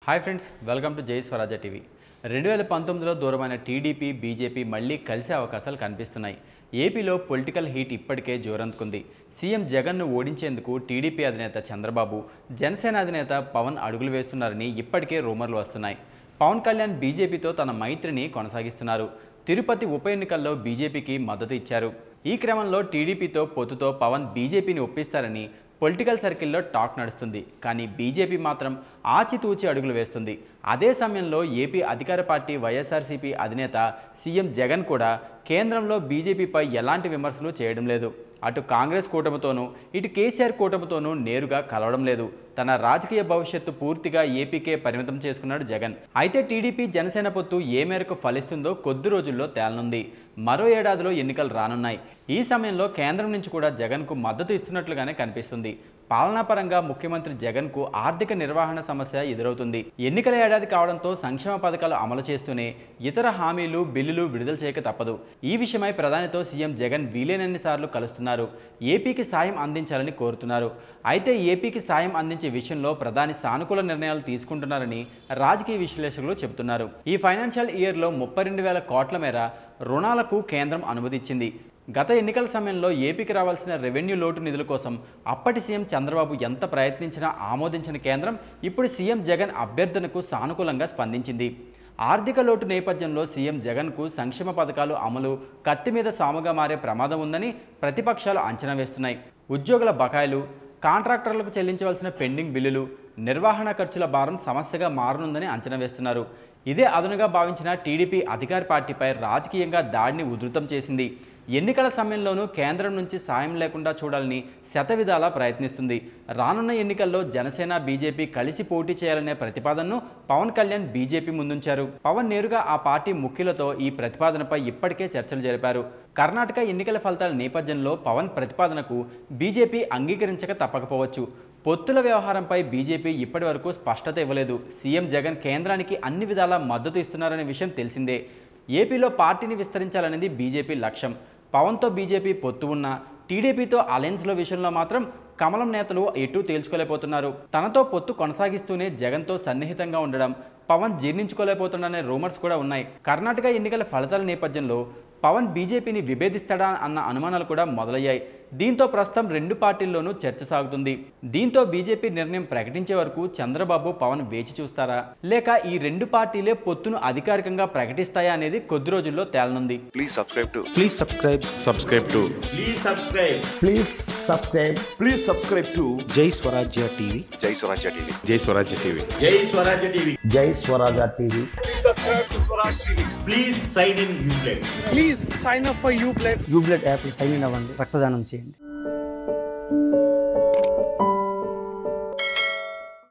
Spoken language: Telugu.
హాయ్ ఫ్రెండ్స్ వెల్కమ్ టు జై స్వరాజ టీవీ రెండు వేల పంతొమ్మిదిలో దూరమైన టీడీపీ బీజేపీ మళ్ళీ కలిసే అవకాశాలు కనిపిస్తున్నాయి ఏపీలో పొలిటికల్ హీట్ ఇప్పటికే జోరందుకుంది సీఎం జగన్ను ఓడించేందుకు టీడీపీ అధినేత చంద్రబాబు జనసేన అధినేత పవన్ అడుగులు వేస్తున్నారని ఇప్పటికే రూమర్లు వస్తున్నాయి పవన్ కళ్యాణ్ బీజేపీతో తన మైత్రిని కొనసాగిస్తున్నారు తిరుపతి ఉప ఎన్నికల్లో బీజేపీకి మద్దతు ఇచ్చారు ఈ క్రమంలో టీడీపీతో పొత్తుతో పవన్ బీజేపీని ఒప్పిస్తారని పొలిటికల్ సర్కిల్లో టాక్ నడుస్తుంది కానీ బీజేపీ మాత్రం ఆచితూచి అడుగులు వేస్తుంది అదే సమయంలో ఏపీ అధికార పార్టీ వైఎస్ఆర్సీపీ అధినేత సీఎం జగన్ కూడా కేంద్రంలో బీజేపీపై ఎలాంటి విమర్శలు చేయడం లేదు అటు కాంగ్రెస్ కూటమితోనూ ఇటు కేసీఆర్ కూటమితోనూ నేరుగా కలవడం లేదు తన రాజకీయ భవిష్యత్తు పూర్తిగా ఏపీకే పరిమితం చేసుకున్నాడు జగన్ అయితే టీడీపీ జనసేన పొత్తు ఏ మేరకు ఫలిస్తుందో కొద్ది రోజుల్లో తేలనుంది మరో ఏడాదిలో ఎన్నికలు రానున్నాయి ఈ సమయంలో కేంద్రం నుంచి కూడా జగన్కు మద్దతు ఇస్తున్నట్లుగానే కనిపిస్తుంది పాలనాపరంగా ముఖ్యమంత్రి జగన్కు ఆర్థిక నిర్వహణ సమస్య ఎదురవుతుంది ఎన్నికల ఏడాది కావడంతో సంక్షేమ పథకాలు అమలు చేస్తూనే ఇతర హామీలు బిల్లులు విడుదల చేయక తప్పదు ఈ విషయమై ప్రధానితో సీఎం జగన్ వీలైనన్ని సార్లు కలుస్తున్నారు ఏపీకి సాయం అందించాలని కోరుతున్నారు అయితే ఏపీకి సాయం అందించే విషయంలో ప్రధాని సానుకూల నిర్ణయాలు తీసుకుంటున్నారని రాజకీయ విశ్లేషకులు చెబుతున్నారు ఈ ఫైనాన్షియల్ ఇయర్లో ముప్పై రెండు వేల కోట్ల మేర రుణాలకు కేంద్రం అనుమతిచ్చింది గత ఎన్నికల సమయంలో ఏపీకి రావాల్సిన రెవెన్యూ లోటు నిధుల కోసం అప్పటి సీఎం చంద్రబాబు ఎంత ప్రయత్నించినా ఆమోదించిన కేంద్రం ఇప్పుడు సీఎం జగన్ అభ్యర్థనకు సానుకూలంగా స్పందించింది ఆర్థిక లోటు నేపథ్యంలో సీఎం జగన్కు సంక్షేమ పథకాలు అమలు కత్తి మీద సాముగా మారే ప్రమాదం ఉందని ప్రతిపక్షాలు అంచనా వేస్తున్నాయి ఉద్యోగుల బకాయిలు కాంట్రాక్టర్లకు చెల్లించవలసిన పెండింగ్ బిల్లులు నిర్వహణ ఖర్చుల భారం సమస్యగా మారనుందని అంచనా వేస్తున్నారు ఇదే అదనుగా భావించిన టీడీపీ అధికార పార్టీపై రాజకీయంగా దాడిని ఉధృతం చేసింది ఎన్నికల సమయంలోనూ కేంద్రం నుంచి సాయం లేకుండా చూడాలని శతవిధాలా ప్రయత్నిస్తుంది రానున్న ఎన్నికల్లో జనసేన బీజేపీ కలిసి పోటీ చేయాలనే ప్రతిపాదనను పవన్ కళ్యాణ్ బీజేపీ ముందుంచారు పవన్ నేరుగా ఆ పార్టీ ముఖ్యులతో ఈ ప్రతిపాదనపై ఇప్పటికే చర్చలు జరిపారు కర్ణాటక ఎన్నికల ఫలితాల నేపథ్యంలో పవన్ ప్రతిపాదనకు బీజేపీ అంగీకరించక తప్పకపోవచ్చు పొత్తుల వ్యవహారంపై బీజేపీ ఇప్పటి వరకు స్పష్టత ఇవ్వలేదు సీఎం జగన్ కేంద్రానికి అన్ని విధాలా మద్దతు ఇస్తున్నారనే విషయం తెలిసిందే ఏపీలో పార్టీని విస్తరించాలనేది బీజేపీ లక్ష్యం పవన్తో బీజేపీ పొత్తు ఉన్న టీడీపీతో అలయన్స్ల విషయంలో మాత్రం కమలం నేతలు ఎటూ తేల్చుకోలేకపోతున్నారు తనతో పొత్తు కొనసాగిస్తూనే జగన్తో సన్నిహితంగా ఉండడం పవన్ జీర్ణించుకోలేకపోతున్నారనే రూమర్స్ కూడా ఉన్నాయి కర్ణాటక ఎన్నికల ఫలితాల నేపథ్యంలో పవన్ బీజేపీని విభేదిస్తాడా అన్న అనుమానాలు కూడా మొదలయ్యాయి దీంతో ప్రస్తుతం రెండు పార్టీల్లోనూ చర్చ సాగుతుంది దీంతో బీజేపీ నిర్ణయం ప్రకటించే వరకు చంద్రబాబు పవన్ వేచి చూస్తారా లేక ఈ రెండు పార్టీలే పొత్తును అధికారికంగా ప్రకటిస్తాయా అనేది కొద్ది రోజుల్లో తేలనుంది Please subscribe to Please subscribe. subscribe to Please subscribe. Please subscribe. please subscribe to Jai Swarajya TV. Jai Swarajya TV. Jai Swarajya TV. Jai Swarajya TV. Jai Swaraja TV. Please sign in Uplay. Please sign up for Uplay యూబ్లెట్ యాప్ సైన్ ఇన్ అవ్వండి రక్తదానం చేయండి